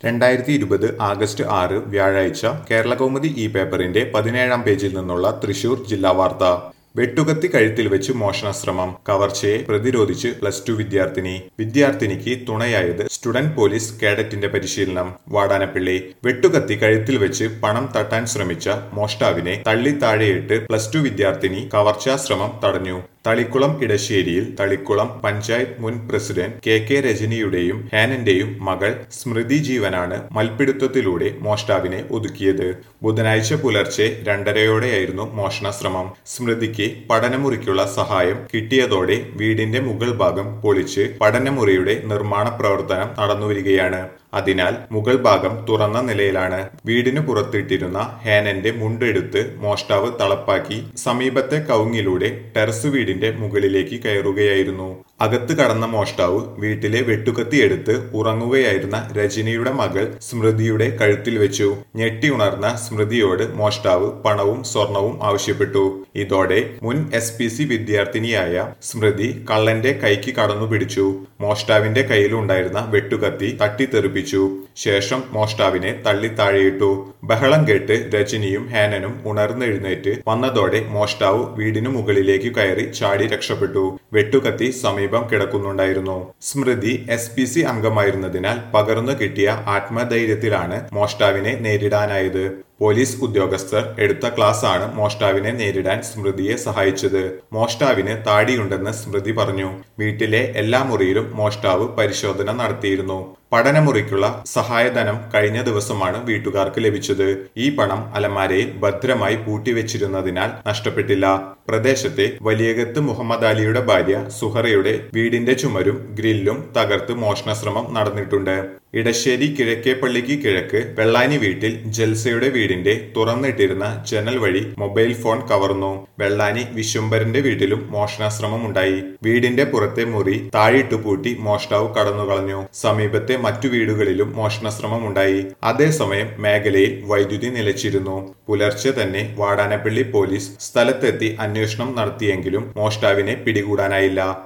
രണ്ടായിരത്തി ഇരുപത് ആഗസ്റ്റ് ആറ് വ്യാഴാഴ്ച കേരളകൗമുദി ഈ പേപ്പറിന്റെ പതിനേഴാം പേജിൽ നിന്നുള്ള തൃശൂർ ജില്ലാ വാർത്ത വെട്ടുകത്തി കഴുത്തിൽ വെച്ച് മോഷണശ്രമം കവർച്ചയെ പ്രതിരോധിച്ച് പ്ലസ് ടു വിദ്യാർത്ഥിനി വിദ്യാർത്ഥിനിക്ക് തുണയായത് സ്റ്റുഡന്റ് പോലീസ് കേഡറ്റിന്റെ പരിശീലനം വാടാനപ്പിള്ളി വെട്ടുകത്തി കഴുത്തിൽ വെച്ച് പണം തട്ടാൻ ശ്രമിച്ച മോഷ്ടാവിനെ തള്ളി താഴെയിട്ട് പ്ലസ് ടു വിദ്യാർത്ഥിനി കവർച്ചാ ശ്രമം തടഞ്ഞു തളിക്കുളം ഇടശ്ശേരിയിൽ തളിക്കുളം പഞ്ചായത്ത് മുൻ പ്രസിഡന്റ് കെ കെ രജനിയുടെയും ഹാനന്റെയും മകൾ സ്മൃതി ജീവനാണ് മൽപ്പിടുത്തത്തിലൂടെ മോഷ്ടാവിനെ ഒതുക്കിയത് ബുധനാഴ്ച പുലർച്ചെ രണ്ടരയോടെയായിരുന്നു മോഷണ ശ്രമം സ്മൃതിക്ക് പഠനമുറിക്കുള്ള സഹായം കിട്ടിയതോടെ വീടിന്റെ മുകൾ ഭാഗം പൊളിച്ച് പഠനമുറിയുടെ നിർമ്മാണ പ്രവർത്തനം നടന്നുവരികയാണ് അതിനാൽ മുകൾ ഭാഗം തുറന്ന നിലയിലാണ് വീടിന് പുറത്തിട്ടിരുന്ന ഹേനന്റെ മുണ്ടെടുത്ത് മോഷ്ടാവ് തളപ്പാക്കി സമീപത്തെ കവുങ്ങിലൂടെ ടെറസ് വീടിന്റെ മുകളിലേക്ക് കയറുകയായിരുന്നു അകത്ത് കടന്ന മോഷ്ടാവ് വീട്ടിലെ വെട്ടുകത്തി എടുത്ത് ഉറങ്ങുകയായിരുന്ന രജനിയുടെ മകൾ സ്മൃതിയുടെ കഴുത്തിൽ വെച്ചു ഞെട്ടി ഉണർന്ന സ്മൃതിയോട് മോഷ്ടാവ് പണവും സ്വർണവും ആവശ്യപ്പെട്ടു ഇതോടെ മുൻ എസ് പി സി വിദ്യാർത്ഥിനിയായ സ്മൃതി കള്ളന്റെ കൈക്ക് കടന്നു പിടിച്ചു മോഷ്ടാവിന്റെ കയ്യിലുണ്ടായിരുന്ന വെട്ടുകത്തി തട്ടിത്തെറിപ്പിച്ചു ശേഷം മോഷ്ടാവിനെ തള്ളി താഴെയിട്ടു ബഹളം കേട്ട് രജനിയും ഹേനനും ഉണർന്നെഴുന്നേറ്റ് വന്നതോടെ മോഷ്ടാവ് വീടിനു മുകളിലേക്ക് കയറി ചാടി രക്ഷപ്പെട്ടു വെട്ടുകത്തി സമീപം കിടക്കുന്നുണ്ടായിരുന്നു സ്മൃതി എസ് പി സി അംഗമായിരുന്നതിനാൽ പകർന്നു കിട്ടിയ ആത്മധൈര്യത്തിലാണ് മോഷ്ടാവിനെ നേരിടാനായത് പോലീസ് ഉദ്യോഗസ്ഥർ എടുത്ത ക്ലാസ്സാണ് മോഷ്ടാവിനെ നേരിടാൻ സ്മൃതിയെ സഹായിച്ചത് മോഷ്ടാവിന് താടിയുണ്ടെന്ന് സ്മൃതി പറഞ്ഞു വീട്ടിലെ എല്ലാ മുറിയിലും മോഷ്ടാവ് പരിശോധന നടത്തിയിരുന്നു പഠനമുറിക്കുള്ള സഹായധനം കഴിഞ്ഞ ദിവസമാണ് വീട്ടുകാർക്ക് ലഭിച്ചത് ഈ പണം അലമാരയിൽ ഭദ്രമായി പൂട്ടിവെച്ചിരുന്നതിനാൽ നഷ്ടപ്പെട്ടില്ല പ്രദേശത്തെ വലിയകത്ത് മുഹമ്മദ് അലിയുടെ ഭാര്യ സുഹറയുടെ വീടിന്റെ ചുമരും ഗ്രില്ലും തകർത്ത് മോഷണശ്രമം നടന്നിട്ടുണ്ട് ഇടശ്ശേരി കിഴക്കേപ്പള്ളിക്ക് കിഴക്ക് വെള്ളാനി വീട്ടിൽ ജൽസയുടെ വീടിന്റെ തുറന്നിട്ടിരുന്ന ജനൽ വഴി മൊബൈൽ ഫോൺ കവർന്നു വെള്ളാനി വിശ്വംഭരന്റെ വീട്ടിലും മോഷണശ്രമം ഉണ്ടായി വീടിന്റെ പുറത്തെ മുറി താഴിട്ടു പൂട്ടി മോഷ്ടാവ് കടന്നുകളഞ്ഞു സമീപത്തെ മറ്റു വീടുകളിലും മോഷണശ്രമം ഉണ്ടായി അതേസമയം മേഖലയിൽ വൈദ്യുതി നിലച്ചിരുന്നു പുലർച്ചെ തന്നെ വാടാനപ്പള്ളി പോലീസ് സ്ഥലത്തെത്തി അന്വേഷണം നടത്തിയെങ്കിലും മോഷ്ടാവിനെ പിടികൂടാനായില്ല